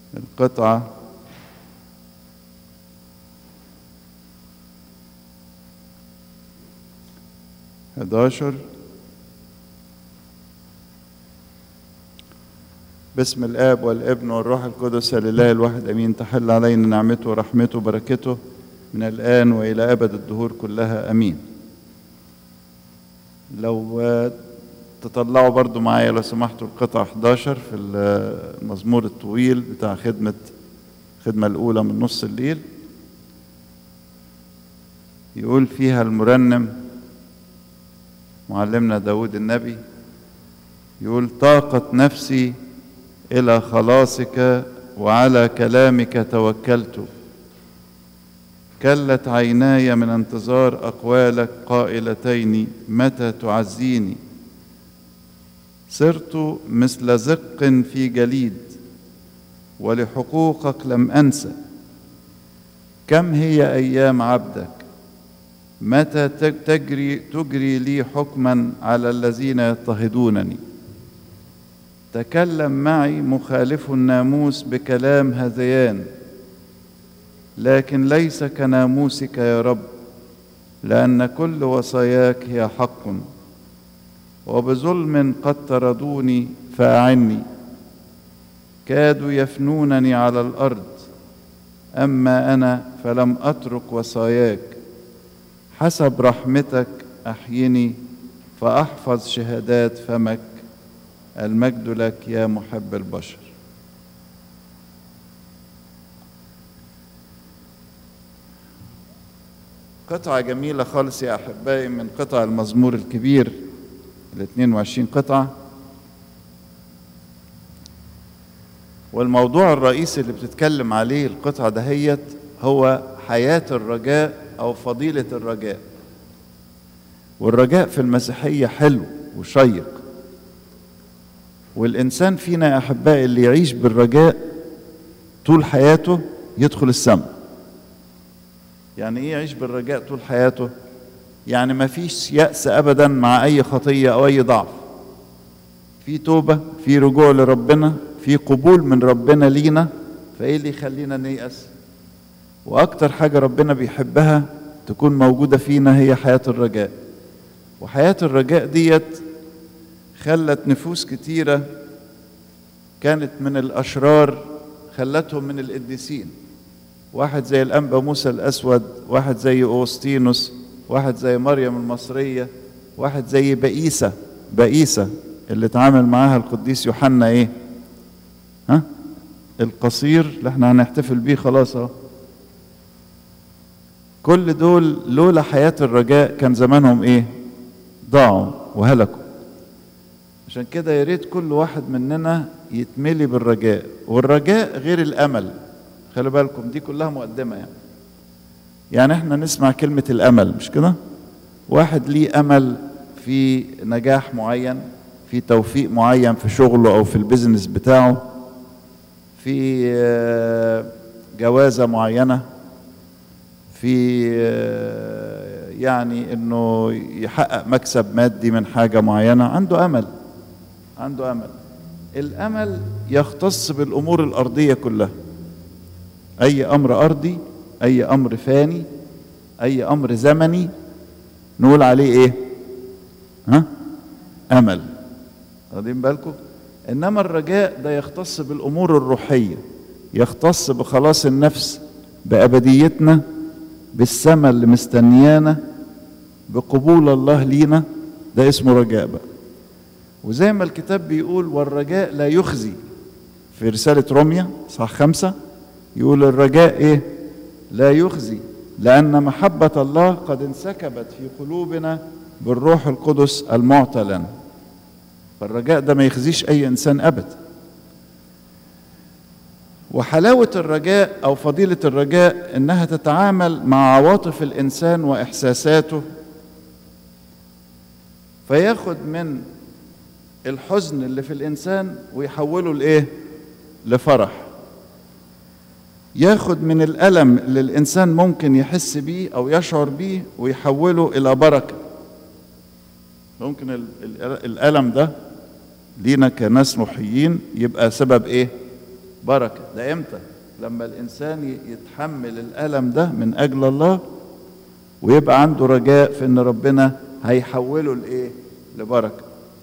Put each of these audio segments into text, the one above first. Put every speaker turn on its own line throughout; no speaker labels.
القطعة حداشر باسم الآب والابن والروح القدس الإله الواحد أمين تحل علينا نعمته ورحمته وبركته من الآن وإلى أبد الدهور كلها أمين لو تطلعوا برضو معايا لو سمحتوا القطعة 11 في المزمور الطويل بتاع خدمة الخدمة الأولى من نص الليل يقول فيها المرنم معلمنا داود النبي يقول طاقت نفسي إلى خلاصك وعلى كلامك توكلت كلت عيناي من انتظار أقوالك قائلتين متى تعزيني صرت مثل زق في جليد ولحقوقك لم أنسى كم هي أيام عبدك متى تجري تجري لي حكما على الذين يضطهدونني تكلم معي مخالف الناموس بكلام هذيان لكن ليس كناموسك يا رب لأن كل وصاياك هي حق وبظلم قد طردوني فأعني كادوا يفنونني على الأرض أما أنا فلم أترك وصاياك حسب رحمتك أحيني فأحفظ شهادات فمك المجد لك يا محب البشر قطعة جميلة خالص يا أحبائي من قطع المزمور الكبير ال 22 قطعة والموضوع الرئيسي اللي بتتكلم عليه القطعة دهيت هو حياة الرجاء أو فضيلة الرجاء والرجاء في المسيحية حلو وشيق والإنسان فينا يا أحبائي اللي يعيش بالرجاء طول حياته يدخل السماء يعني إيه يعيش بالرجاء طول حياته يعني ما فيش يأس أبدا مع أي خطية أو أي ضعف في توبة في رجوع لربنا في قبول من ربنا لينا فإيه اللي يخلينا نيأس وأكتر حاجة ربنا بيحبها تكون موجودة فينا هي حياة الرجاء وحياة الرجاء ديت خلت نفوس كتيرة كانت من الأشرار خلتهم من القديسين واحد زي الأنبا موسى الأسود واحد زي أوسطينوس واحد زي مريم المصرية واحد زي بئيسة بئيسة اللي اتعامل معاها القديس يوحنا ايه ها القصير اللي احنا هنحتفل بيه خلاص اهو كل دول لولا حياة الرجاء كان زمانهم ايه ضاعوا وهلكوا عشان كده يا ريت كل واحد مننا يتملي بالرجاء والرجاء غير الامل خلي بالكم دي كلها مقدمه يعني يعني احنا نسمع كلمه الامل مش كده واحد ليه امل في نجاح معين في توفيق معين في شغله او في البيزنس بتاعه في جوازه معينه في يعني انه يحقق مكسب مادي من حاجه معينه عنده امل عنده امل الامل يختص بالامور الارضيه كلها اي امر ارضي اي امر فاني اي امر زمني نقول عليه ايه ها امل واخدين بالكم انما الرجاء ده يختص بالامور الروحيه يختص بخلاص النفس بابديتنا بالسماء اللي مستنيانا بقبول الله لينا ده اسمه رجاء بقى وزي ما الكتاب بيقول والرجاء لا يخزي في رسالة روميا صح خمسة يقول الرجاء ايه لا يخزي لأن محبة الله قد انسكبت في قلوبنا بالروح القدس المعطى لنا فالرجاء ده ما يخزيش أي إنسان أبدا وحلاوة الرجاء أو فضيلة الرجاء إنها تتعامل مع عواطف الإنسان وإحساساته فياخد من الحزن اللي في الإنسان ويحوله لإيه؟ لفرح ياخد من الألم اللي الإنسان ممكن يحس بيه أو يشعر بيه ويحوله إلى بركة ممكن الألم ده لينا كناس روحيين يبقى سبب إيه؟ بركة ده امتى لما الانسان يتحمل الالم ده من اجل الله ويبقى عنده رجاء في ان ربنا هيحوله لايه لبركه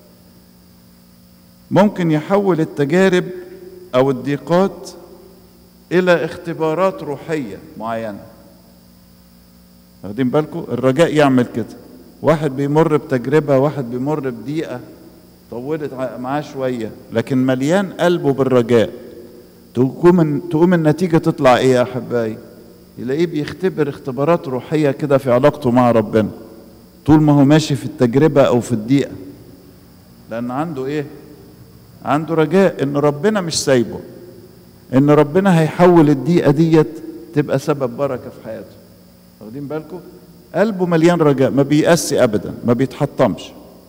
ممكن يحول التجارب او الضيقات الى اختبارات روحيه معينه واخدين بالكم الرجاء يعمل كده واحد بيمر بتجربه واحد بيمر بضيقه طولت معاه شويه لكن مليان قلبه بالرجاء تقوم تقوم النتيجه تطلع ايه يا احبائي يلاقيه بيختبر اختبارات روحيه كده في علاقته مع ربنا طول ما هو ماشي في التجربه او في الضيقه لان عنده ايه عنده رجاء ان ربنا مش سايبه ان ربنا هيحول الضيقه ديت تبقى سبب بركه في حياته واخدين بالكم قلبه مليان رجاء ما بيأسي ابدا ما بيتحطمش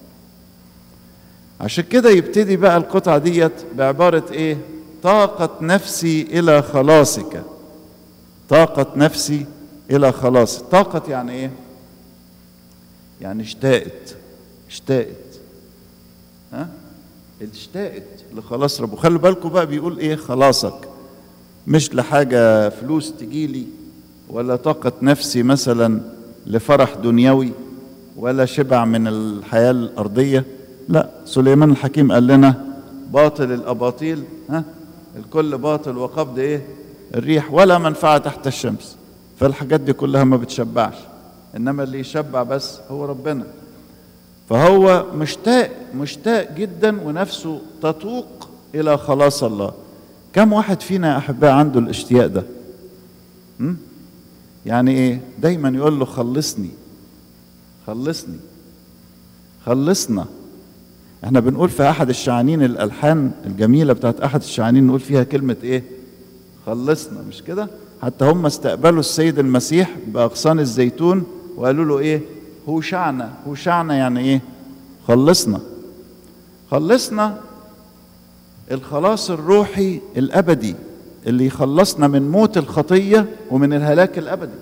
عشان كده يبتدي بقى القطعه ديت بعباره ايه طاقه نفسي الى خلاصك طاقه نفسي الى خلاص طاقه يعني ايه يعني اشتاقت اشتاقت ها اشتاقت لخلاص ربه خلوا بالكم بقى بيقول ايه خلاصك مش لحاجة فلوس تجيلي ولا طاقة نفسي مثلا لفرح دنيوي ولا شبع من الحياة الأرضية لا سليمان الحكيم قال لنا باطل الأباطيل ها الكل باطل وقبض ايه الريح ولا منفعة تحت الشمس فالحاجات دي كلها ما بتشبعش انما اللي يشبع بس هو ربنا فهو مشتاق مشتاق جدا ونفسه تتوق الى خلاص الله كم واحد فينا يا احباء عنده الاشتياق ده م? يعني ايه دايما يقول له خلصني خلصني خلصنا احنا بنقول في احد الشعانين الالحان الجميله بتاعت احد الشعانين نقول فيها كلمه ايه خلصنا مش كده حتى هم استقبلوا السيد المسيح باغصان الزيتون وقالوا له ايه هوشعنا هوشعنا يعني ايه خلصنا خلصنا الخلاص الروحي الابدي اللي يخلصنا من موت الخطيه ومن الهلاك الابدي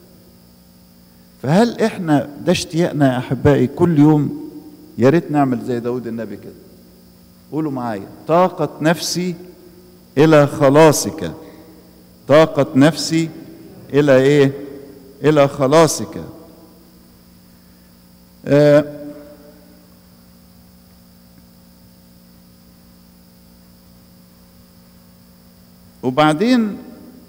فهل احنا ده اشتياقنا يا احبائي كل يوم يا ريت نعمل زي داود النبي كده قولوا معايا طاقة نفسي إلى خلاصك طاقة نفسي إلى إيه؟ إلى خلاصك آه وبعدين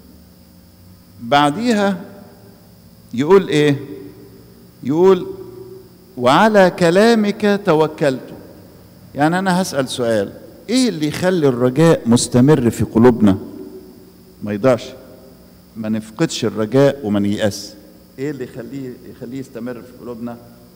بعديها يقول ايه يقول وعلى كلامك توكلت يعني انا هسال سؤال ايه اللي يخلي الرجاء مستمر في قلوبنا ما يضيعش ما نفقدش الرجاء وما نيأس ايه اللي يخليه يخليه يستمر في قلوبنا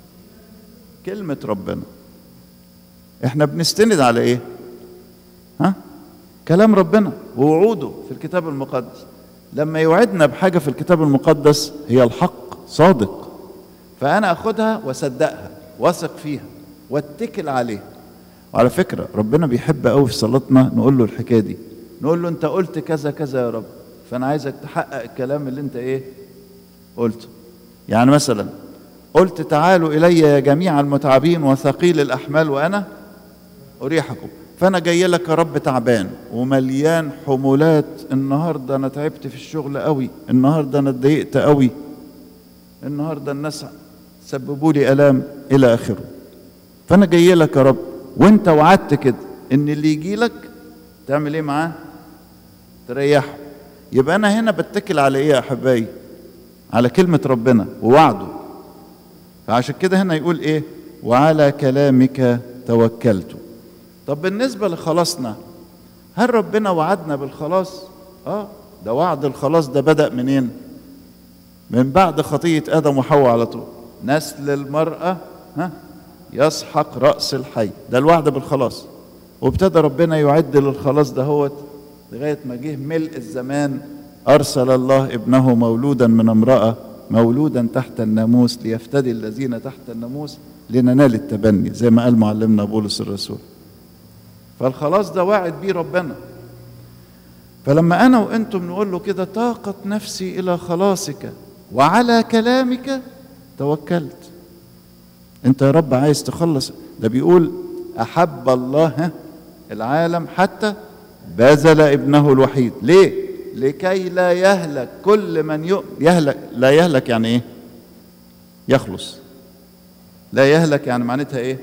كلمة ربنا احنا بنستند على ايه ها كلام ربنا ووعوده في الكتاب المقدس لما يوعدنا بحاجة في الكتاب المقدس هي الحق صادق فأنا أخدها وأصدقها واثق فيها واتكل عليها وعلى فكرة ربنا بيحب قوي في صلاتنا نقول له الحكاية دي نقول له أنت قلت كذا كذا يا رب فأنا عايزك تحقق الكلام اللي أنت إيه قلته يعني مثلا قلت تعالوا إلي يا جميع المتعبين وثقيل الأحمال وأنا أريحكم فأنا جاي لك يا رب تعبان ومليان حمولات النهاردة أنا تعبت في الشغل قوي النهاردة أنا اتضايقت قوي النهاردة الناس سببوا لي ألام إلى آخره فأنا جاي لك يا رب وأنت وعدت كده إن اللي يجي لك تعمل إيه معاه؟ تريحه يبقى أنا هنا بتكل على إيه يا أحبائي؟ على كلمة ربنا ووعده فعشان كده هنا يقول إيه؟ وعلى كلامك توكلت طب بالنسبة لخلاصنا هل ربنا وعدنا بالخلاص؟ آه ده وعد الخلاص ده بدأ منين؟ من بعد خطية آدم وحواء على طول نسل المرأة ها يسحق رأس الحي ده الوعد بالخلاص وابتدى ربنا يعد للخلاص دهوت لغاية ما جه ملء الزمان أرسل الله ابنه مولودا من امرأة مولودا تحت الناموس ليفتدي الذين تحت الناموس لننال التبني زي ما قال معلمنا بولس الرسول فالخلاص ده واعد بيه ربنا فلما انا وانتم نقول له كده طاقت نفسي الى خلاصك وعلى كلامك توكلت انت يا رب عايز تخلص ده بيقول احب الله العالم حتى بذل ابنه الوحيد ليه لكي لا يهلك كل من يؤمن يهلك لا يهلك يعني ايه يخلص لا يهلك يعني معناتها ايه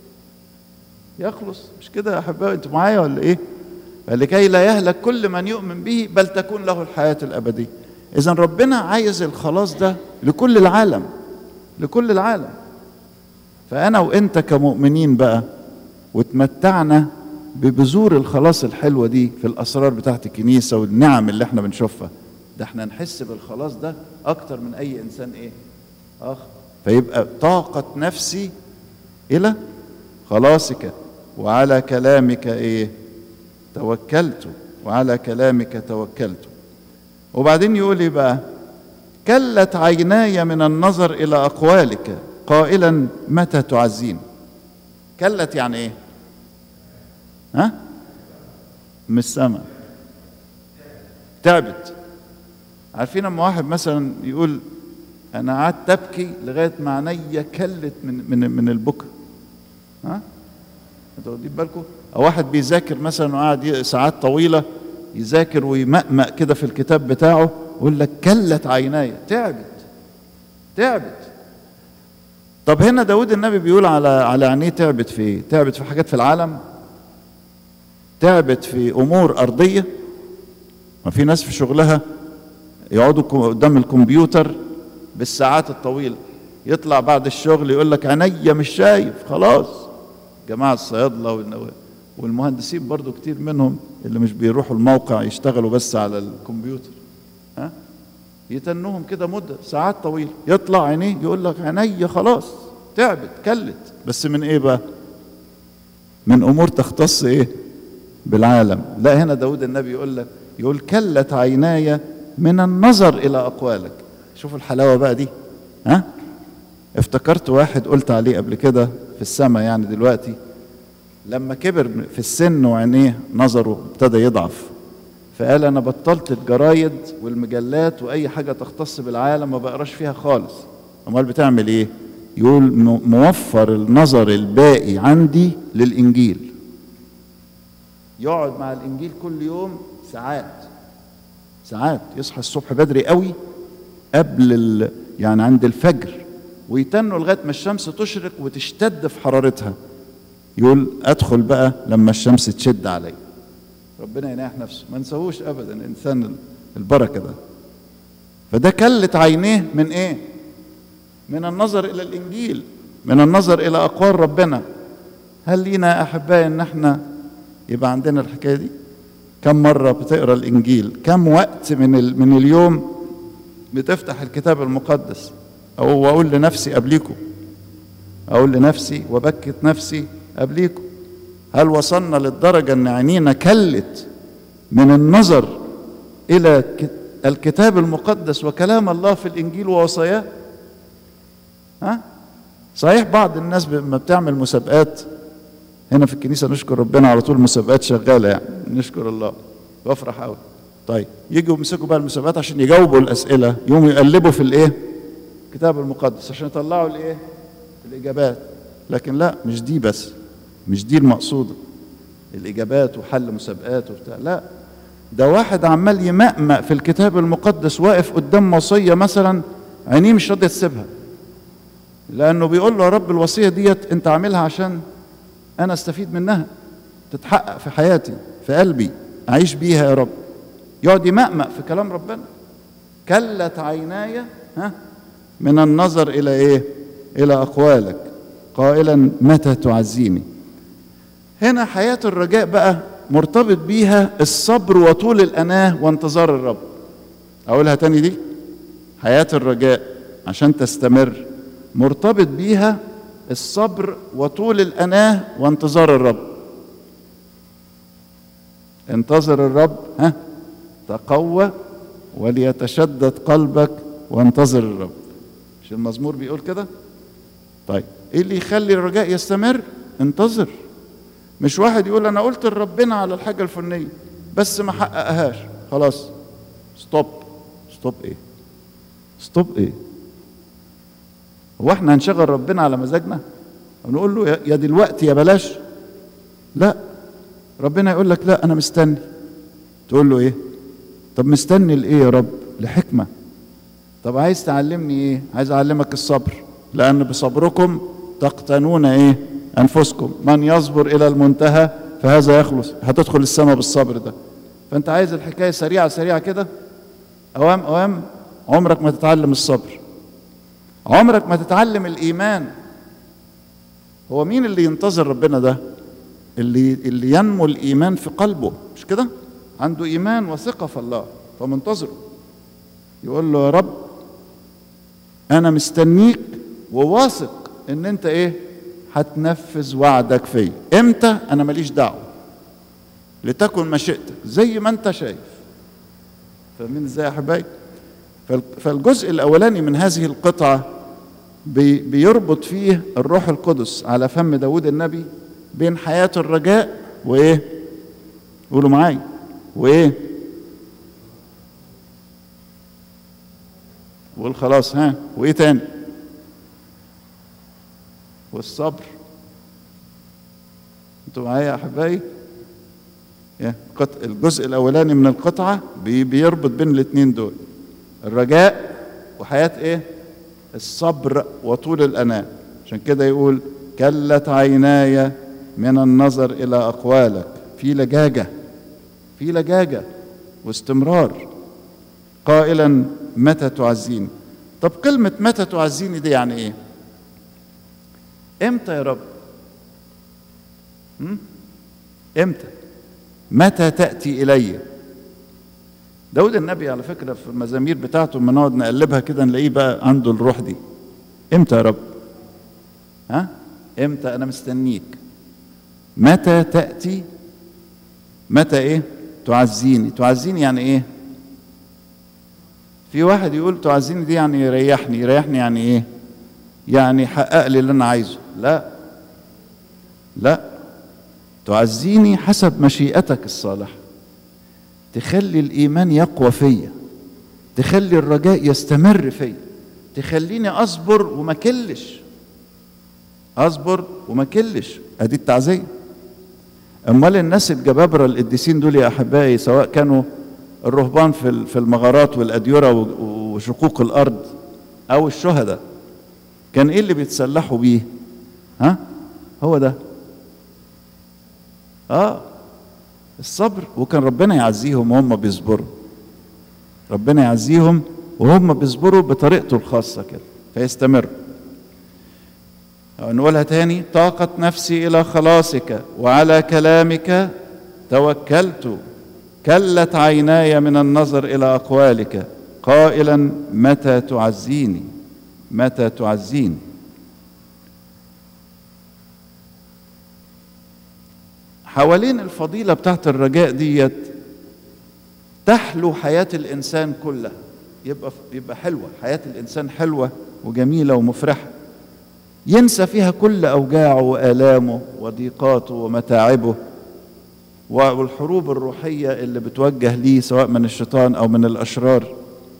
يخلص مش كده يا احبائي انتوا معايا ولا ايه لكي لا يهلك كل من يؤمن به بل تكون له الحياه الابديه اذا ربنا عايز الخلاص ده لكل العالم لكل العالم فانا وانت كمؤمنين بقى وتمتعنا ببذور الخلاص الحلوه دي في الاسرار بتاعت الكنيسه والنعم اللي احنا بنشوفها ده احنا نحس بالخلاص ده اكتر من اي انسان ايه اخر فيبقى طاقه نفسي الى خلاصك وعلى كلامك ايه توكلت وعلى كلامك توكلت وبعدين يقول ايه بقى كلت عيناي من النظر الى اقوالك قائلا متى تعزين كلت يعني ايه ها من السماء تعبت عارفين لما واحد مثلا يقول انا قعدت ابكي لغايه ما عينيا كلت من من من البكا ها انتوا واخدين بالكم او واحد بيذاكر مثلا وقعد ساعات طويله يذاكر ويمأمأ كده في الكتاب بتاعه يقول لك كلت عيناي تعبت تعبت طب هنا داود النبي بيقول على على عينيه تعبت في ايه؟ تعبت في حاجات في العالم تعبت في امور ارضيه ما في ناس في شغلها يقعدوا قدام الكمبيوتر بالساعات الطويله يطلع بعد الشغل يقول لك عينيا مش شايف خلاص جماعه الصيادله والمهندسين برضو كتير منهم اللي مش بيروحوا الموقع يشتغلوا بس على الكمبيوتر ها يتنوهم كده مده ساعات طويله يطلع عينيه يقول لك عينيا خلاص تعبت كلت بس من ايه بقى من امور تختص ايه بالعالم لا هنا داود النبي يقول لك يقول كلت عيناي من النظر الى اقوالك شوفوا الحلاوه بقى دي ها افتكرت واحد قلت عليه قبل كده في السماء يعني دلوقتي لما كبر في السن وعينيه نظره ابتدى يضعف فقال انا بطلت الجرايد والمجلات واي حاجه تختص بالعالم ما بقراش فيها خالص امال بتعمل ايه يقول موفر النظر الباقي عندي للانجيل يقعد مع الانجيل كل يوم ساعات ساعات يصحى الصبح بدري قوي قبل ال... يعني عند الفجر ويتنوا لغايه ما الشمس تشرق وتشتد في حرارتها يقول ادخل بقى لما الشمس تشد علي ربنا يناح نفسه ما نسووش ابدا انسان البركه ده فده كلت عينيه من ايه من النظر الى الانجيل من النظر الى اقوال ربنا هل لينا احبائي ان احنا يبقى عندنا الحكايه دي كم مره بتقرا الانجيل كم وقت من ال... من اليوم بتفتح الكتاب المقدس او اقول لنفسي قبليكم اقول لنفسي وبكت نفسي قبليكم هل وصلنا للدرجه ان عينينا كلت من النظر الى الكتاب المقدس وكلام الله في الانجيل ووصاياه ها صحيح بعض الناس لما بتعمل مسابقات هنا في الكنيسه نشكر ربنا على طول مسابقات شغاله يعني نشكر الله بفرح قوي طيب يجوا يمسكوا بقى المسابقات عشان يجاوبوا الاسئله يقوموا يقلبوا في الايه الكتاب المقدس عشان يطلعوا الايه الاجابات لكن لا مش دي بس مش دي المقصوده الاجابات وحل مسابقات وبتاع لا ده واحد عمال يمأمأ في الكتاب المقدس واقف قدام وصيه مثلا عينيه مش راضيه تسيبها لانه بيقول له يا رب الوصيه ديت انت عاملها عشان انا استفيد منها تتحقق في حياتي في قلبي اعيش بيها يا رب يقعد يمأمأ في كلام ربنا كلت عيناي ها من النظر الى ايه الى اقوالك قائلا متى تعزيني هنا حياه الرجاء بقى مرتبط بيها الصبر وطول الاناه وانتظار الرب اقولها تاني دي حياه الرجاء عشان تستمر مرتبط بيها الصبر وطول الاناه وانتظار الرب انتظر الرب ها تقوى وليتشدد قلبك وانتظر الرب مش المزمور بيقول كده طيب ايه اللي يخلي الرجاء يستمر انتظر مش واحد يقول انا قلت لربنا على الحاجه الفلانيه بس ما حققهاش خلاص ستوب ستوب ايه ستوب ايه هو احنا هنشغل ربنا على مزاجنا ونقول له يا دلوقتي يا بلاش لا ربنا يقول لك لا انا مستني تقول له ايه طب مستني لايه يا رب لحكمه طب عايز تعلمني ايه عايز اعلمك الصبر لان بصبركم تقتنون ايه انفسكم من يصبر الى المنتهى فهذا يخلص هتدخل السماء بالصبر ده فانت عايز الحكايه سريعه سريعه كده اوام اوام عمرك ما تتعلم الصبر عمرك ما تتعلم الايمان هو مين اللي ينتظر ربنا ده اللي اللي ينمو الايمان في قلبه مش كده عنده ايمان وثقه في الله فمنتظره يقول له يا رب انا مستنيك وواثق ان انت ايه هتنفذ وعدك فيا امتى انا ماليش دعوه لتكن مشيئتك زي ما انت شايف فاهمين ازاي يا حبايبي فالجزء الاولاني من هذه القطعه بي بيربط فيه الروح القدس على فم داود النبي بين حياه الرجاء وايه قولوا معايا وايه والخلاص ها وايه تاني والصبر انتوا معايا يا احبائي الجزء الاولاني من القطعه بيربط بين الاثنين دول الرجاء وحياه ايه الصبر وطول الاناه عشان كده يقول كلت عيناي من النظر الى اقوالك في لجاجه في لجاجه واستمرار قائلا متى تعزيني طب كلمه متى تعزيني دي يعني ايه امتى يا رب م? امتى متى تاتي الي داود النبي على فكره في المزامير بتاعته لما نقعد نقلبها كده نلاقيه بقى عنده الروح دي امتى يا رب ها امتى انا مستنيك متى تاتي متى ايه تعزيني تعزيني يعني ايه في واحد يقول تعزيني دي يعني يريحني يريحني يعني ايه يعني حقق لي اللي انا عايزه لا لا تعزيني حسب مشيئتك الصالحه تخلي الايمان يقوى فيا تخلي الرجاء يستمر فيا تخليني اصبر وما كلش اصبر وما كلش ادي التعزيه امال الناس الجبابره القديسين دول يا احبائي سواء كانوا الرهبان في في المغارات والاديره وشقوق الارض او الشهداء كان ايه اللي بيتسلحوا بيه ها هو ده اه الصبر وكان ربنا يعزيهم وهم بيصبروا ربنا يعزيهم وهم بيصبروا بطريقته الخاصة كده فيستمروا نقولها تاني طاقت نفسي إلى خلاصك وعلى كلامك توكلت كلت عيناي من النظر إلى أقوالك قائلا متى تعزيني متى تعزيني حوالين الفضيلة بتاعت الرجاء ديت تحلو حياة الإنسان كلها يبقى يبقى حلوة حياة الإنسان حلوة وجميلة ومفرحة ينسى فيها كل أوجاعه وآلامه وضيقاته ومتاعبه والحروب الروحية اللي بتوجه ليه سواء من الشيطان أو من الأشرار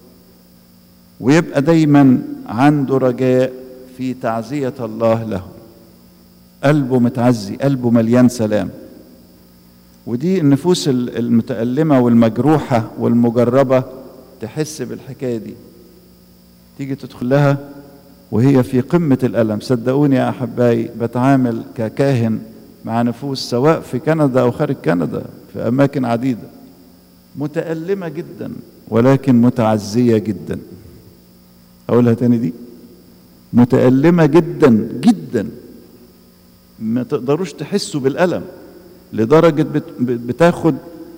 ويبقى دايما عنده رجاء في تعزية الله له قلبه متعزي قلبه مليان سلام ودي النفوس المتألمة والمجروحة والمجربة تحس بالحكاية دي تيجي تدخل لها وهي في قمة الألم صدقوني يا أحبائي بتعامل ككاهن مع نفوس سواء في كندا أو خارج كندا في أماكن عديدة متألمة جدا ولكن متعزية جدا أقولها تاني دي متألمة جدا جدا ما تقدروش تحسوا بالألم لدرجة بتاخد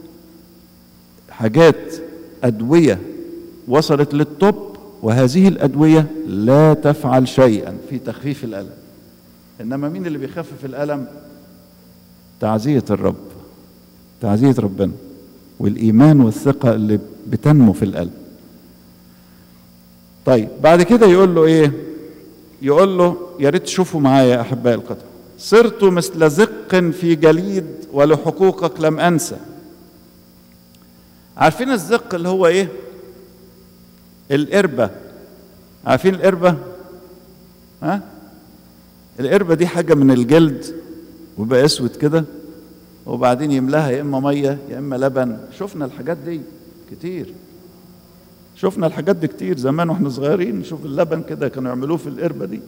حاجات أدوية وصلت للطب وهذه الأدوية لا تفعل شيئا في تخفيف الألم إنما مين اللي بيخفف الألم تعزية الرب تعزية ربنا والإيمان والثقة اللي بتنمو في القلب طيب بعد كده يقول له إيه يقول له يا ريت تشوفوا معايا يا أحبائي القطع صرت مثل زق في جليد ولحقوقك لم أنسى عارفين الزق اللي هو إيه القربة عارفين القربة ها القربة دي حاجة من الجلد ويبقى اسود كده وبعدين يملاها يا اما ميه يا اما لبن شفنا الحاجات دي كتير شفنا الحاجات دي كتير زمان واحنا صغيرين نشوف اللبن كده كانوا يعملوه في القربه دي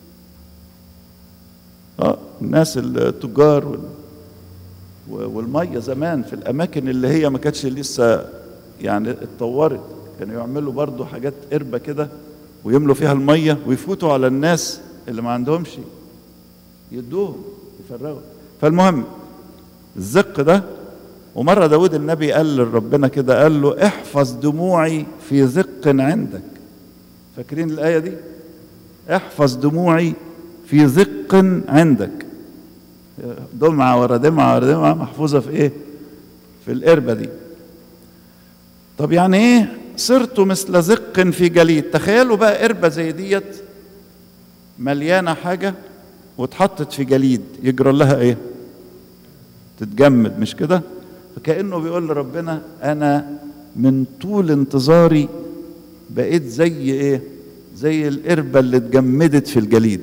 اه الناس التجار وال... والميه زمان في الاماكن اللي هي ما كانتش لسه يعني اتطورت كانوا يعملوا برضو حاجات قربه كده ويملوا فيها الميه ويفوتوا على الناس اللي ما عندهمش يدوهم يفرغوا فالمهم الزق ده ومرة داود النبي قال لربنا كده قال له احفظ دموعي في زق عندك فاكرين الآية دي احفظ دموعي في زق عندك دمعة ورا دمعة ورا دمعة محفوظة في ايه في القربة دي طب يعني ايه صرت مثل زق في جليد تخيلوا بقى قربة زي ديت مليانة حاجة واتحطت في جليد يجرى لها ايه تتجمد مش كده فكأنه بيقول لربنا أنا من طول انتظاري بقيت زي إيه؟ زي القربة اللي اتجمدت في الجليد.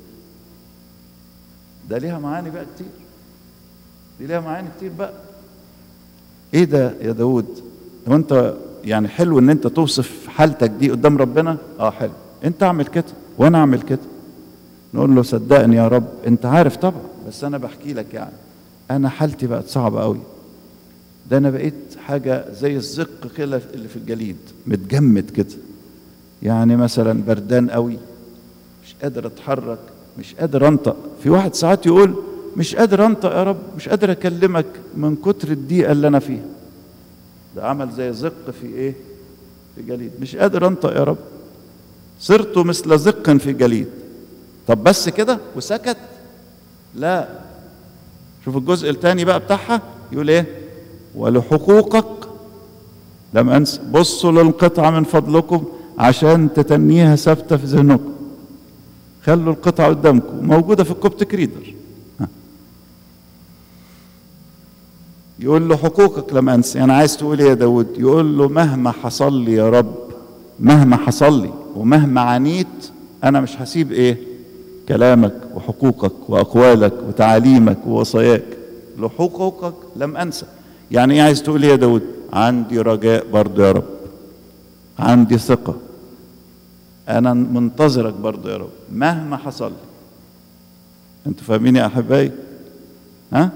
ده ليها معاني بقى كتير. دي ليها معاني كتير بقى. إيه ده يا داود؟ هو أنت يعني حلو إن أنت توصف حالتك دي قدام ربنا؟ آه حلو. أنت أعمل كده وأنا أعمل كده. نقول له صدقني يا رب أنت عارف طبعا بس أنا بحكي لك يعني. أنا حالتي بقت صعبة قوي. ده انا بقيت حاجه زي الزق كده اللي في الجليد متجمد كده يعني مثلا بردان قوي مش قادر اتحرك مش قادر انطق في واحد ساعات يقول مش قادر انطق يا رب مش قادر اكلمك من كتر الضيقه اللي انا فيها ده عمل زي زق في ايه في جليد مش قادر انطق يا رب صرت مثل زق في جليد طب بس كده وسكت لا شوف الجزء الثاني بقى بتاعها يقول ايه ولحقوقك لم أنسى بصوا للقطعة من فضلكم عشان تتنيها ثابتة في ذهنكم خلوا القطعة قدامكم موجودة في الكوبتك ريدر يقول له حقوقك لم أنسى يعني عايز تقول ايه يا داود يقول له مهما حصل لي يا رب مهما حصل لي ومهما عانيت أنا مش هسيب ايه كلامك وحقوقك وأقوالك وتعاليمك ووصاياك لحقوقك لم أنسى يعني ايه عايز تقول ايه يا داود عندي رجاء برضه يا رب عندي ثقة أنا منتظرك برضه يا رب مهما حصل لي أنتوا فاهمين يا أحبائي ها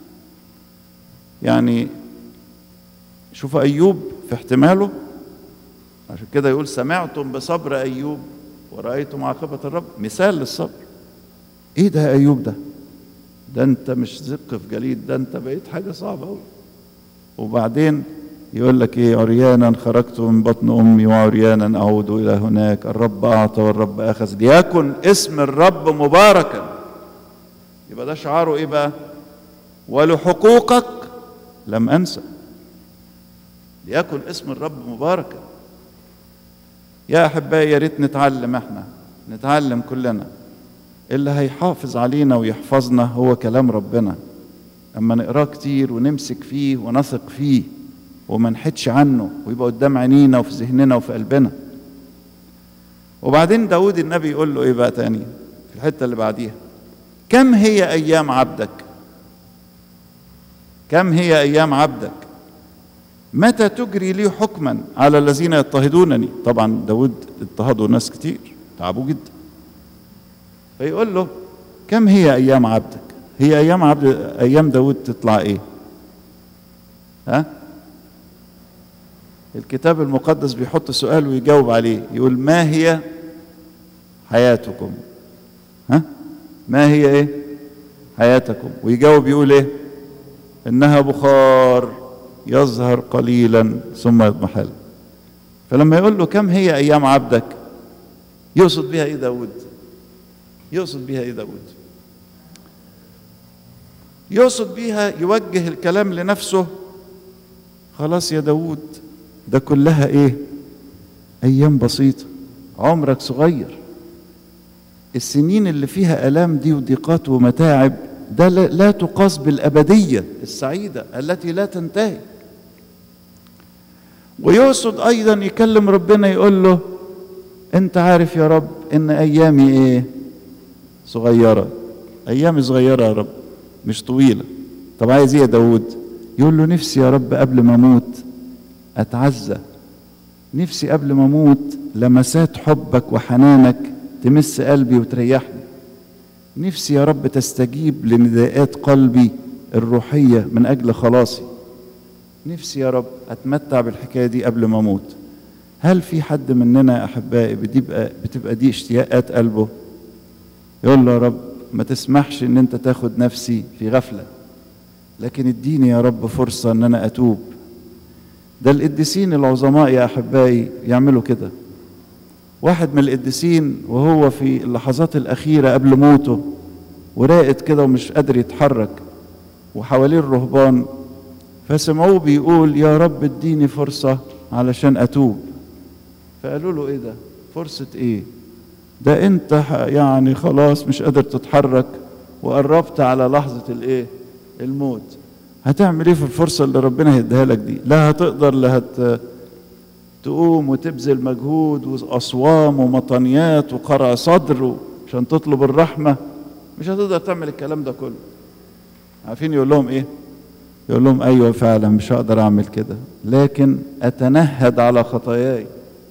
يعني شوفوا أيوب في احتماله عشان كده يقول سمعتم بصبر أيوب ورأيتم عاقبة الرب مثال للصبر إيه ده يا أيوب ده ده أنت مش زق في جليد ده أنت بقيت حاجة صعبة أوي وبعدين يقول لك ايه عريانا خرجت من بطن امي وعريانا اعود الى هناك الرب اعطى والرب اخذ ليكن اسم الرب مباركا يبقى ده شعاره ايه بقى ولحقوقك لم انسى ليكن اسم الرب مباركا يا احبائي يا ريت نتعلم احنا نتعلم كلنا اللي هيحافظ علينا ويحفظنا هو كلام ربنا اما نقراه كتير ونمسك فيه ونثق فيه وما نحدش عنه ويبقى قدام عينينا وفي ذهننا وفي قلبنا وبعدين داود النبي يقول له ايه بقى تاني في الحته اللي بعديها كم هي ايام عبدك كم هي ايام عبدك متى تجري لي حكما على الذين يضطهدونني طبعا داود اضطهدوا ناس كتير تعبوا جدا فيقول له كم هي ايام عبدك هي ايام عبد ايام داود تطلع ايه ها الكتاب المقدس بيحط سؤال ويجاوب عليه يقول ما هي حياتكم ها ما هي ايه حياتكم ويجاوب يقول ايه انها بخار يظهر قليلا ثم يضمحل فلما يقول له كم هي ايام عبدك يقصد بها ايه داود يقصد بها ايه داود يقصد بيها يوجه الكلام لنفسه خلاص يا داود ده كلها ايه ايام بسيطة عمرك صغير السنين اللي فيها الام دي وضيقات ومتاعب ده لا, لا تقاس بالابدية السعيدة التي لا تنتهي ويقصد ايضا يكلم ربنا يقول له انت عارف يا رب ان ايامي ايه صغيرة ايامي صغيرة يا رب مش طويلة طب عايز ايه يا داود يقول له نفسي يا رب قبل ما اموت اتعزى نفسي قبل ما اموت لمسات حبك وحنانك تمس قلبي وتريحني نفسي يا رب تستجيب لنداءات قلبي الروحيه من اجل خلاصي نفسي يا رب اتمتع بالحكايه دي قبل ما اموت هل في حد مننا يا احبائي بتبقى بتبقى دي اشتياقات قلبه يقول له يا رب ما تسمحش ان انت تاخد نفسي في غفله لكن اديني يا رب فرصه ان انا اتوب ده القديسين العظماء يا احبائي يعملوا كده واحد من القديسين وهو في اللحظات الاخيره قبل موته وراقد كده ومش قادر يتحرك وحواليه الرهبان فسمعوه بيقول يا رب اديني فرصه علشان اتوب فقالوا له ايه ده فرصه ايه ده انت يعني خلاص مش قادر تتحرك وقربت على لحظه الايه الموت هتعمل ايه في الفرصه اللي ربنا هيديها لك دي لا هتقدر لا هت تقوم وتبذل مجهود واصوام ومطنيات وقرع صدر عشان تطلب الرحمه مش هتقدر تعمل الكلام ده كله عارفين يقول لهم ايه يقول لهم ايوه فعلا مش هقدر اعمل كده لكن اتنهد على خطاياي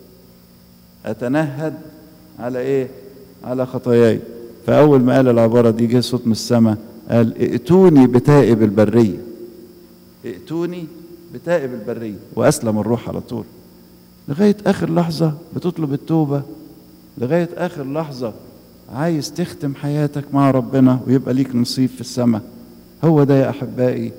اتنهد على ايه على خطاياي فاول ما قال العباره دي جه صوت من السماء قال ائتوني بتائب البريه ائتوني بتائب البريه واسلم الروح على طول لغايه اخر لحظه بتطلب التوبه لغايه اخر لحظه عايز تختم حياتك مع ربنا ويبقى ليك نصيب في السماء هو ده يا احبائي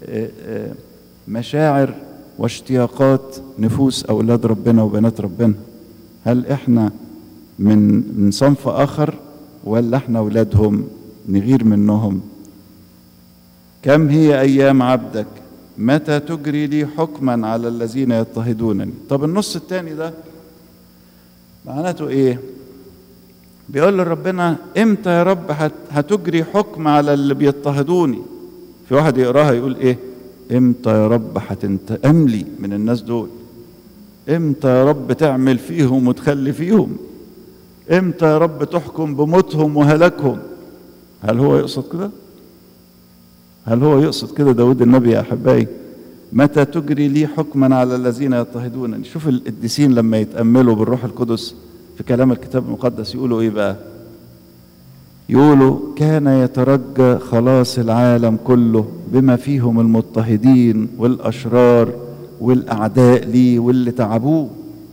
مشاعر واشتياقات نفوس اولاد ربنا وبنات ربنا هل احنا من من صنف اخر ولا احنا اولادهم نغير منهم كم هي ايام عبدك متى تجري لي حكما على الذين يضطهدونني طب النص الثاني ده معناته ايه بيقول لربنا امتى يا رب هتجري حكم على اللي بيضطهدوني في واحد يقراها يقول ايه امتى يا رب هتنتقم لي من الناس دول امتى يا رب تعمل فيهم وتخلي فيهم امتى يا رب تحكم بموتهم وهلاكهم هل هو يقصد كده هل هو يقصد كده داود النبي يا احبائي متى تجري لي حكما على الذين يضطهدونني شوف القديسين لما يتاملوا بالروح القدس في كلام الكتاب المقدس يقولوا ايه بقى يقولوا كان يترجى خلاص العالم كله بما فيهم المضطهدين والاشرار والاعداء ليه واللي تعبوه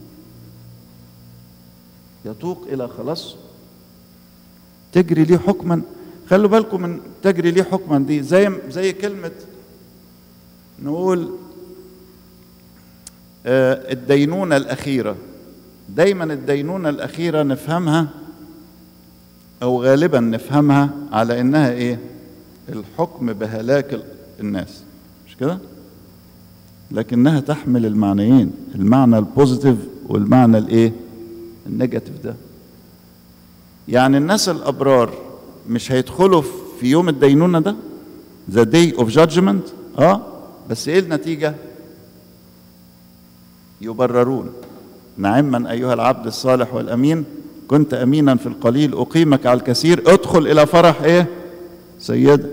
يتوق الى خلاص تجري ليه حكما خلوا بالكم من تجري ليه حكما دي زي زي كلمه نقول آه الدينونه الاخيره دايما الدينونه الاخيره نفهمها او غالبا نفهمها على انها ايه الحكم بهلاك الناس مش كده لكنها تحمل المعنيين المعنى البوزيتيف والمعنى الايه النيجاتيف ده يعني الناس الابرار مش هيدخلوا في يوم الدينونه ده ذا داي اوف جادجمنت اه بس ايه النتيجه يبررون نعما ايها العبد الصالح والامين كنت امينا في القليل اقيمك على الكثير ادخل الى فرح ايه سيدك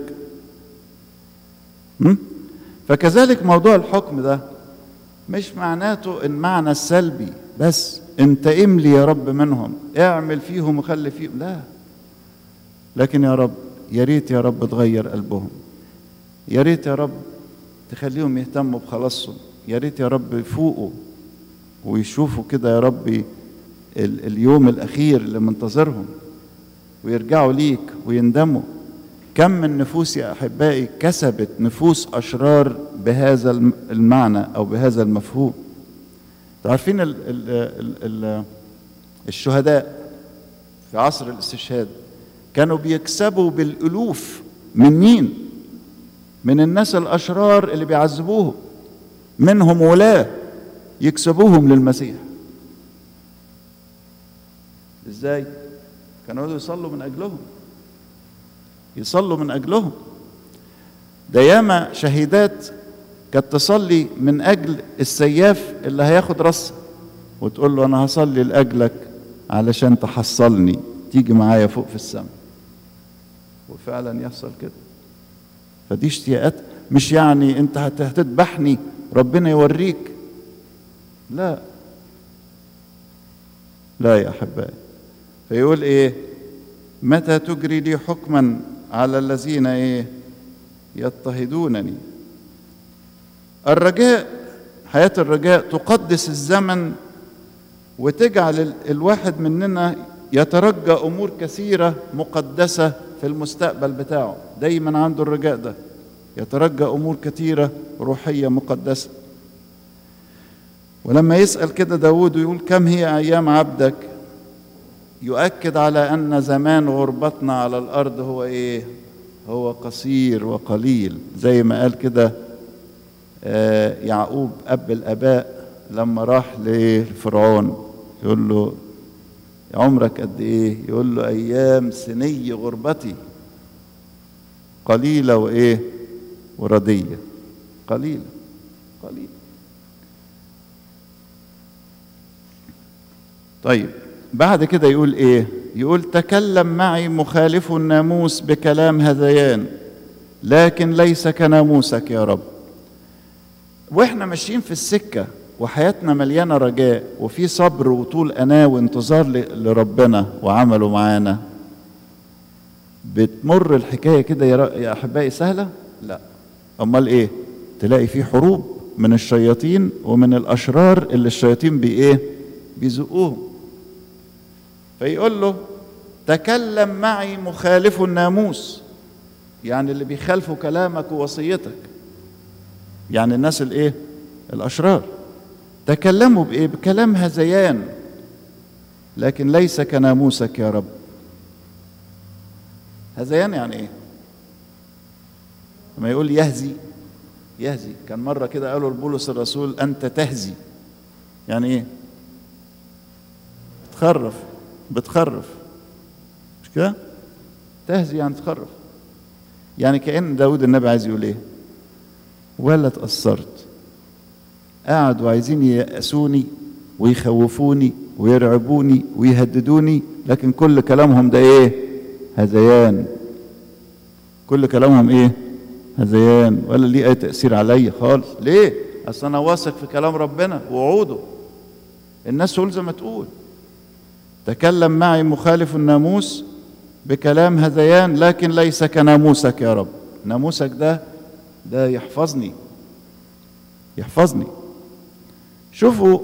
م? فكذلك موضوع الحكم ده مش معناته المعنى السلبي بس انتقم لي يا رب منهم اعمل فيهم وخلي فيهم لا لكن يا رب يا ريت يا رب تغير قلبهم يا ريت يا رب تخليهم يهتموا بخلاصهم يا ريت يا رب يفوقوا ويشوفوا كده يا رب اليوم الاخير اللي منتظرهم ويرجعوا ليك ويندموا كم من نفوس يا احبائي كسبت نفوس اشرار بهذا المعنى او بهذا المفهوم عارفين ال ال ال ال الشهداء في عصر الاستشهاد كانوا بيكسبوا بالالوف من مين من الناس الاشرار اللي بيعذبوهم منهم ولاه يكسبوهم للمسيح ازاي كانوا يصلوا من اجلهم يصلوا من اجلهم ده ياما شهيدات كانت تصلي من اجل السياف اللي هياخد راسها وتقول له انا هصلي لاجلك علشان تحصلني تيجي معايا فوق في السماء وفعلا يحصل كده فدي اشتياقات مش يعني انت هتذبحني ربنا يوريك لا لا يا احبائي فيقول ايه متى تجري لي حكما على الذين ايه يضطهدونني الرجاء حياة الرجاء تقدس الزمن وتجعل الواحد مننا يترجى امور كثيره مقدسه في المستقبل بتاعه دايما عنده الرجاء ده يترجى امور كثيره روحيه مقدسه ولما يسال كده داود ويقول كم هي ايام عبدك يؤكد على ان زمان غربتنا على الارض هو ايه هو قصير وقليل زي ما قال كده يعقوب اب الاباء لما راح لفرعون يقول له عمرك قد ايه يقول له ايام سني غربتي قليله وايه ورديه قليله قليله طيب بعد كده يقول ايه يقول تكلم معي مخالف الناموس بكلام هذيان لكن ليس كناموسك يا رب واحنا ماشيين في السكه وحياتنا مليانه رجاء وفي صبر وطول اناه وانتظار لربنا وعمله معانا بتمر الحكايه كده يا احبائي سهله لا امال ايه تلاقي في حروب من الشياطين ومن الاشرار اللي الشياطين بايه بيزقوهم فيقول له تكلم معي مخالف الناموس يعني اللي بيخالفوا كلامك ووصيتك يعني الناس الايه الاشرار تكلموا بايه بكلام هذيان لكن ليس كناموسك يا رب هذيان يعني ايه لما يقول يهزي يهزي كان مرة كده قالوا لبولس الرسول أنت تهزي يعني إيه؟ بتخرف بتخرف مش كده؟ تهزي يعني تخرف يعني كأن داود النبي عايز يقول إيه؟ ولا تأثرت قعدوا عايزين ييأسوني ويخوفوني ويرعبوني ويهددوني لكن كل كلامهم ده ايه هذيان كل كلامهم ايه هذيان ولا ليه اي تأثير عليا خالص ليه اصل انا واثق في كلام ربنا ووعوده الناس تقول زي ما تقول تكلم معي مخالف الناموس بكلام هذيان لكن ليس كناموسك يا رب ناموسك ده ده يحفظني يحفظني شوفوا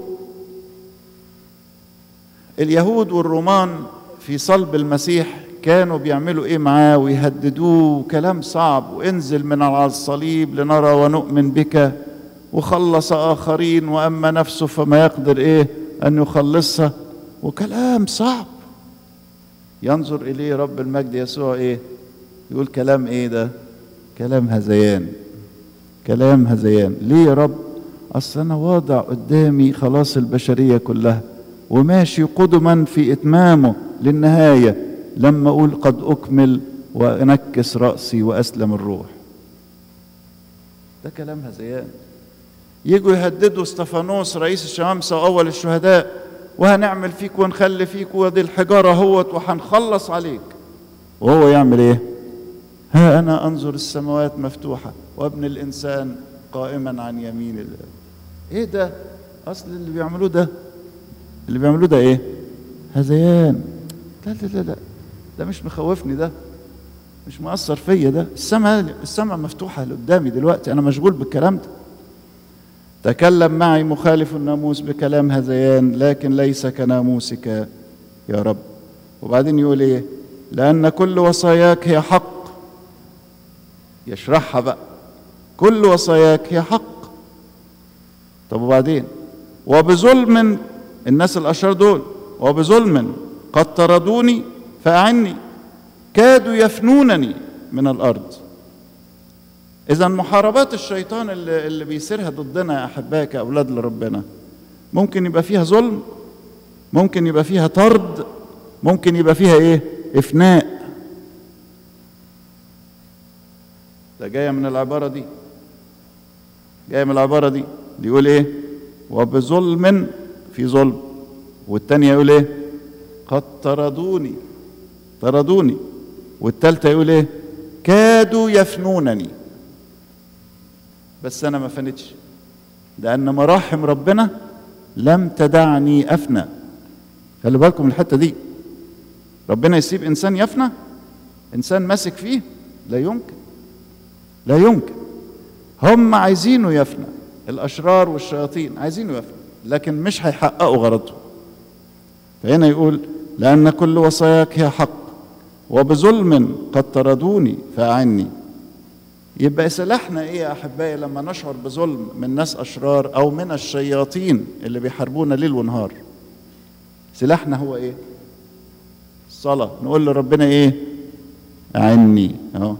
اليهود والرومان في صلب المسيح كانوا بيعملوا ايه معاه ويهددوه كلام صعب وانزل من على الصليب لنرى ونؤمن بك وخلص اخرين واما نفسه فما يقدر ايه ان يخلصها وكلام صعب ينظر اليه رب المجد يسوع ايه يقول كلام ايه ده كلام هذيان كلام هذيان ليه يا رب اصل انا واضع قدامي خلاص البشريه كلها وماشي قدما في اتمامه للنهايه لما اقول قد اكمل وانكس راسي واسلم الروح ده كلام هذيان يجوا يهددوا استفانوس رئيس الشمامسه واول الشهداء وهنعمل فيك ونخلي فيك ودي الحجاره اهوت وهنخلص عليك وهو يعمل ايه ها انا انظر السماوات مفتوحه وابن الانسان قائما عن يمين الله ايه ده اصل اللي بيعملوه ده اللي بيعملوه ده ايه هذيان لا لا لا لا ده مش مخوفني ده مش مؤثر فيا ده السماء السماء مفتوحه قدامي دلوقتي انا مشغول بالكلام ده تكلم معي مخالف الناموس بكلام هذيان لكن ليس كناموسك يا رب وبعدين يقول ايه لان كل وصاياك هي حق يشرحها بقى كل وصاياك هي حق طب وبعدين وبظلم الناس الاشرار دول وبظلم قد طردوني فاعني كادوا يفنونني من الارض اذا محاربات الشيطان اللي, اللي بيسيرها ضدنا يا احبائي كاولاد لربنا ممكن يبقى فيها ظلم ممكن يبقى فيها طرد ممكن يبقى فيها ايه افناء ده جايه من العباره دي جايه من العباره دي يقول ايه وبظلم في ظلم والتانية يقول ايه قد طردوني طردوني والتالتة يقول ايه كادوا يفنونني بس انا ما فنتش لان مراحم ربنا لم تدعني افنى خلي بالكم من الحته دي ربنا يسيب انسان يفنى انسان ماسك فيه لا يمكن لا يمكن هم عايزينه يفنى الاشرار والشياطين عايزينه يفنى لكن مش هيحققوا غرضهم فهنا يقول لان كل وصاياك هي حق وبظلم قد طردوني فاعني يبقى سلاحنا ايه يا احبائي لما نشعر بظلم من ناس اشرار او من الشياطين اللي بيحاربونا ليل ونهار سلاحنا هو ايه الصلاه نقول لربنا ايه اعني اهو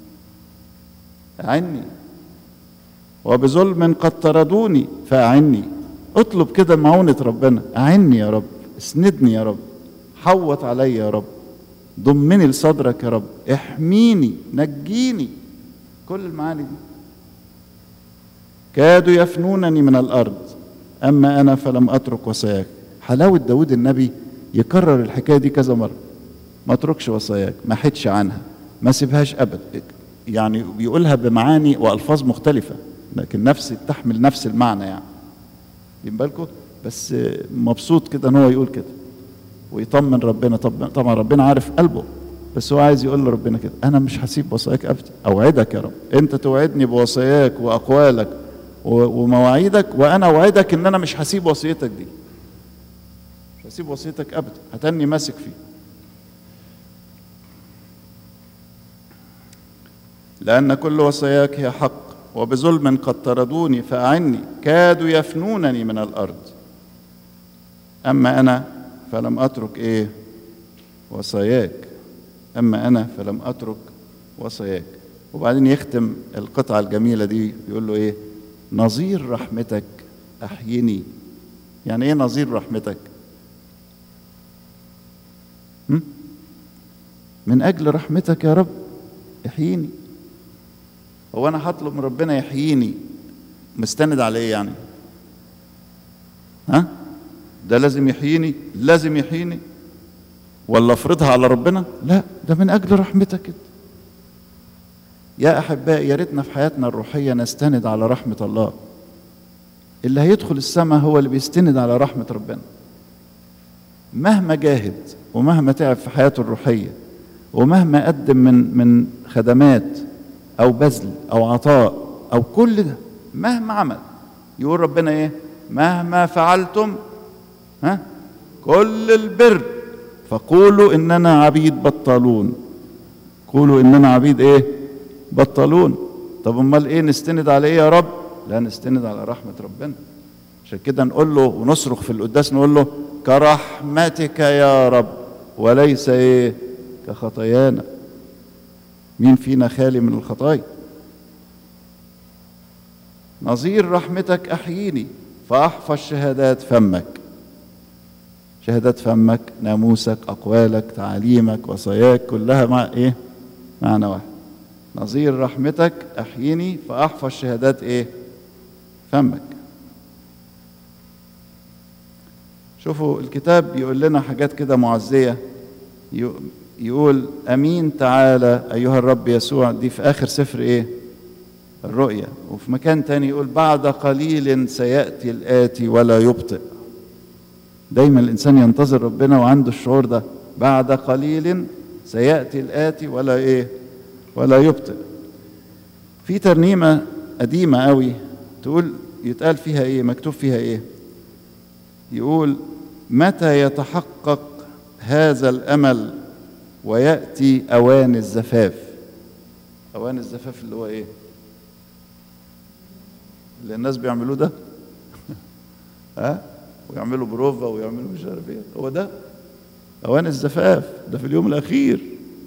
اعني وبظلم قد طردوني فاعني اطلب كده معونة ربنا اعني يا رب اسندني يا رب حوط علي يا رب ضمني لصدرك يا رب احميني نجيني كل المعاني دي كادوا يفنونني من الارض اما انا فلم اترك وصاياك حلاوه داود النبي يكرر الحكايه دي كذا مره ما اتركش وصاياك ما حدش عنها ما سيبهاش ابدا يعني بيقولها بمعاني والفاظ مختلفه لكن نفس تحمل نفس المعنى يعني واخدين بالكم بس مبسوط كده ان هو يقول كده ويطمن ربنا طب طبعا ربنا عارف قلبه بس هو عايز يقول لربنا كده انا مش هسيب وصاياك ابدا اوعدك يا رب انت توعدني بوصاياك واقوالك ومواعيدك وانا اوعدك ان انا مش هسيب وصيتك دي مش هسيب وصيتك ابدا هتني ماسك فيه لان كل وصاياك هي حق وبظلم قد طردوني فاعني كادوا يفنونني من الارض اما انا فلم اترك ايه وصاياك اما انا فلم اترك وصاياك وبعدين يختم القطعه الجميله دي يقول له ايه نظير رحمتك احيني يعني ايه نظير رحمتك هم؟ من اجل رحمتك يا رب احييني هو انا هطلب من ربنا يحييني مستند على ايه يعني ها ده لازم يحييني لازم يحييني ولا افرضها على ربنا لا ده من اجل رحمتك كده يا احبائي يا ريتنا في حياتنا الروحيه نستند على رحمه الله اللي هيدخل السماء هو اللي بيستند على رحمه ربنا مهما جاهد ومهما تعب في حياته الروحيه ومهما قدم من من خدمات او بذل او عطاء او كل ده مهما عمل يقول ربنا ايه مهما فعلتم ها كل البر فقولوا اننا عبيد بطالون قولوا اننا عبيد ايه بطالون طب امال ايه نستند على ايه يا رب لا نستند على رحمه ربنا عشان كده نقول له ونصرخ في القداس نقول له كرحمتك يا رب وليس ايه كخطايانا مين فينا خالي من الخطايا نظير رحمتك احييني فاحفظ شهادات فمك شهادات فمك ناموسك اقوالك تعاليمك وصاياك كلها مع ايه معنى واحد نظير رحمتك احييني فاحفظ شهادات ايه فمك شوفوا الكتاب يقول لنا حاجات كده معزيه يقول امين تعالى ايها الرب يسوع دي في اخر سفر ايه الرؤيا وفي مكان تاني يقول بعد قليل سياتي الاتي ولا يبطئ دايما الانسان ينتظر ربنا وعنده الشعور ده بعد قليل سياتي الاتي ولا ايه ولا يبطئ في ترنيمه قديمه قوي تقول يتقال فيها ايه مكتوب فيها ايه يقول متى يتحقق هذا الامل وياتي اوان الزفاف اوان الزفاف اللي هو ايه اللي الناس بيعملوه ده ها ويعملوا بروفا ويعملوا مش عارف ايه هو ده اوان الزفاف ده في اليوم الاخير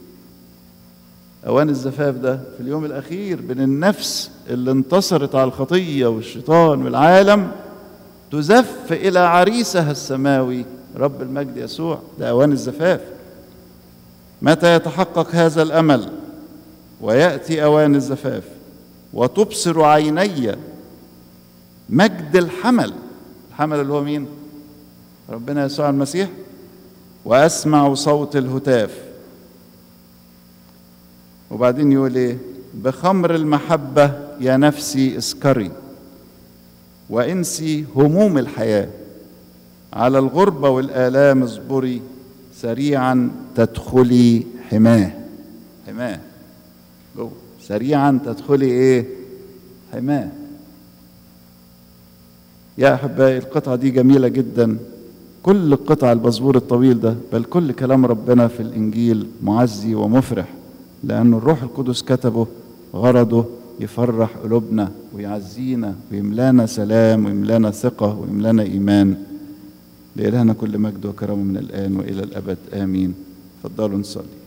اوان الزفاف ده في اليوم الاخير بين النفس اللي انتصرت على الخطيه والشيطان والعالم تزف الى عريسها السماوي رب المجد يسوع ده اوان الزفاف متى يتحقق هذا الامل وياتي اوان الزفاف وتبصر عيني مجد الحمل الحمل اللي هو مين ربنا يسوع المسيح واسمع صوت الهتاف وبعدين يقول ايه بخمر المحبه يا نفسي اسكري وانسي هموم الحياه على الغربه والالام اصبري سريعا تدخلي حماه حماه جوه سريعا تدخلي ايه حماه يا احبائي القطعه دي جميله جدا كل قطع البزبور الطويل ده بل كل كلام ربنا في الانجيل معزي ومفرح لأن الروح القدس كتبه غرضه يفرح قلوبنا ويعزينا ويملانا سلام ويملانا ثقة ويملانا إيمان لإلهنا كل مجد وكرم من الآن وإلى الأبد آمين تفضلوا نصلي